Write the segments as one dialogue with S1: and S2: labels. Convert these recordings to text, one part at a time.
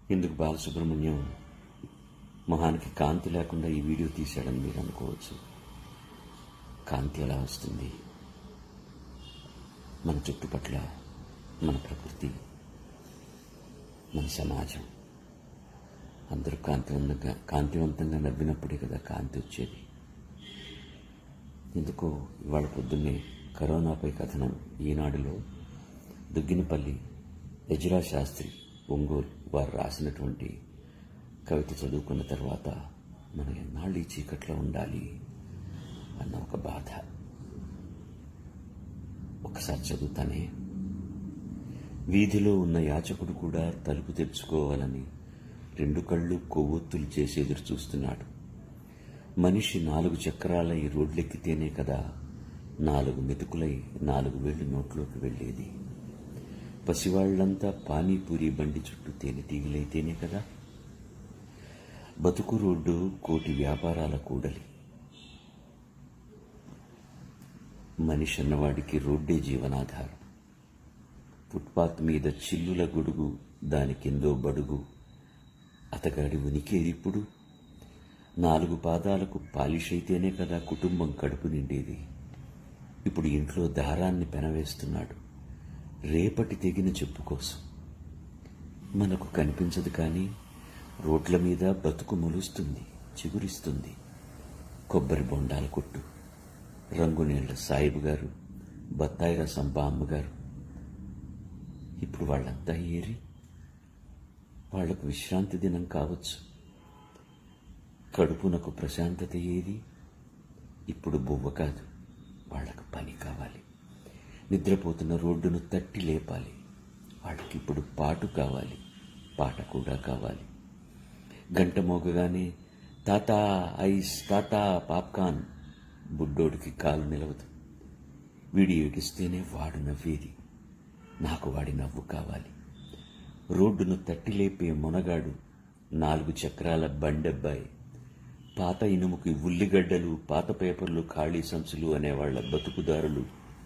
S1: ఎందుకు బాలసుబ్రహ్మణ్యం మొహానికి కాంతి లేకుండా ఈ వీడియో తీశాడని మీరు అనుకోవచ్చు కాంతి ఎలా వస్తుంది మన చుట్టుపట్ల మన ప్రకృతి మన సమాజం అందరూ కాంతివంతంగా కాంతివంతంగా నవ్వినప్పుడే కదా కాంతి వచ్చేది ఎందుకో ఇవాళ పొద్దున్నే కరోనాపై కథనం ఈనాడులో దుగ్గినపల్లి యజరా శాస్త్రి ఒంగోలు వారు రాసినటువంటి కవిత చదువుకున్న తర్వాత మనం ఎన్నాళ్ళు ఈ చీకట్లో ఉండాలి అన్న ఒక బాధ ఒకసారి చదువుతానే వీధిలో ఉన్న యాచకుడు కూడా తలుపు తెరుచుకోవాలని రెండు కళ్ళు కొవ్వొత్తులు చేసి ఎదురు చూస్తున్నాడు మనిషి నాలుగు చక్రాల ఈ రోడ్లెక్కితేనే కదా నాలుగు మెతుకులై నాలుగు వేళ్లు నోట్లోకి వెళ్ళేది పసివాళ్లంతా పానీపూరి బండి చుట్టూ తేనెటీగలైతేనే కదా బతుకు రోడ్డు కోటి వ్యాపారాల కూడలి మనిషి అన్నవాడికి రోడ్డే జీవనాధారం ఫుట్పాత్ మీద చిల్లుల గొడుగు దాని కిందో బడుగు అతగాడి ఉనికేది ఇప్పుడు నాలుగు పాదాలకు పాలిష్ అయితేనే కదా కుటుంబం కడుపు నిండేది ఇప్పుడు ఇంట్లో దారాన్ని పెనవేస్తున్నాడు రేపటి తెగిన చెప్పు కోసం మనకు కనిపించదు కానీ రోడ్ల మీద బతుకు మొలుస్తుంది చిగురిస్తుంది కొబ్బరి బొండాల కొట్టు రంగునీళ్ల సాయిబు గారు బత్తాయి రసం బామ్మ గారు ఇప్పుడు వాళ్ళంతా ఏరి వాళ్లకు విశ్రాంతి దినం కావచ్చు కడుపునకు ప్రశాంతత ఏది ఇప్పుడు బువ్వ కాదు వాళ్ళకు పని కావాలి నిద్రపోతున్న రోడ్డును తట్టి లేపాలి వాళ్ళకి ఇప్పుడు పాటు కావాలి పాట కూడా కావాలి గంట మోగగానే తాత ఐస్ తాత పాప్కాన్ బుడ్డోడికి కాలు నిలవదు వీడి ఏడిస్తేనే వాడు నవ్వేది నాకు వాడి నవ్వు కావాలి రోడ్డును తట్టి లేపే మునగాడు నాలుగు చక్రాల బండబ్బాయి పాత ఇనుముకి ఉల్లిగడ్డలు పాత పేపర్లు ఖాళీ సంచులు అనేవాళ్ల బతుకుదారులు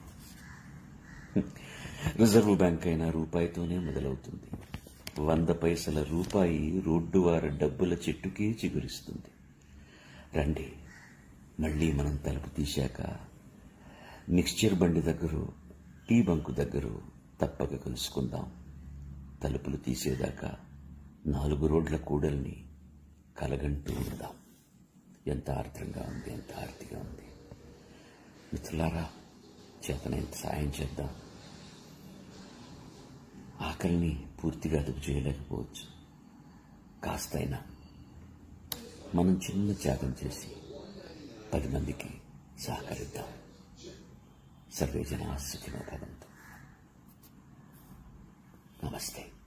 S1: రిజర్వ్ బ్యాంక్ అయినా రూపాయితోనే మొదలవుతుంది వంద పైసల రూపాయి రోడ్డువార డబ్బుల చెట్టుకే చిగురిస్తుంది రండి మళ్ళీ మనం తలుపు తీశాక మిక్స్చర్ బండి దగ్గర టీ బంకు దగ్గర తప్పక కలుసుకుందాం తలుపులు తీసేదాకా నాలుగు రోడ్ల కూడల్ని కలగంటూ ఉందాం ఎంత ఆర్ద్రంగా ఉంది ఎంత ఆర్తిగా ఉంది మిత్రులారా చేతనైనంత సాయం చేద్దాం ఆకలిని పూర్తిగా అదుపు చేయలేకపోవచ్చు కాస్తైనా మనం చిన్న త్యాగం చేసి పది మందికి సహకరిద్దాం సర్వే జనా సుఖినో భవంతు నమస్తే